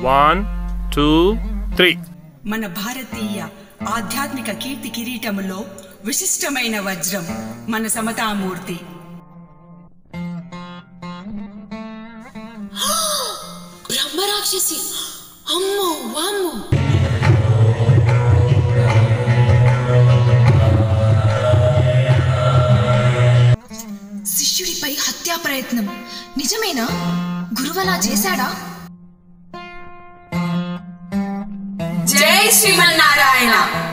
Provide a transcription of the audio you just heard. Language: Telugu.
వన్ టూ త్రీ మన భారతీయ ఆధ్యాత్మిక కీర్తి కిరీటములో విశిష్టమైన వజ్రం మన సమతామూర్తి బ్రహ్మరాక్షసి అమ్మో వామ్మో శిష్యుడిపై హత్యా ప్రయత్నం నిజమేనా గురువలా చేశాడా జై శ్రీమన్నారాయణ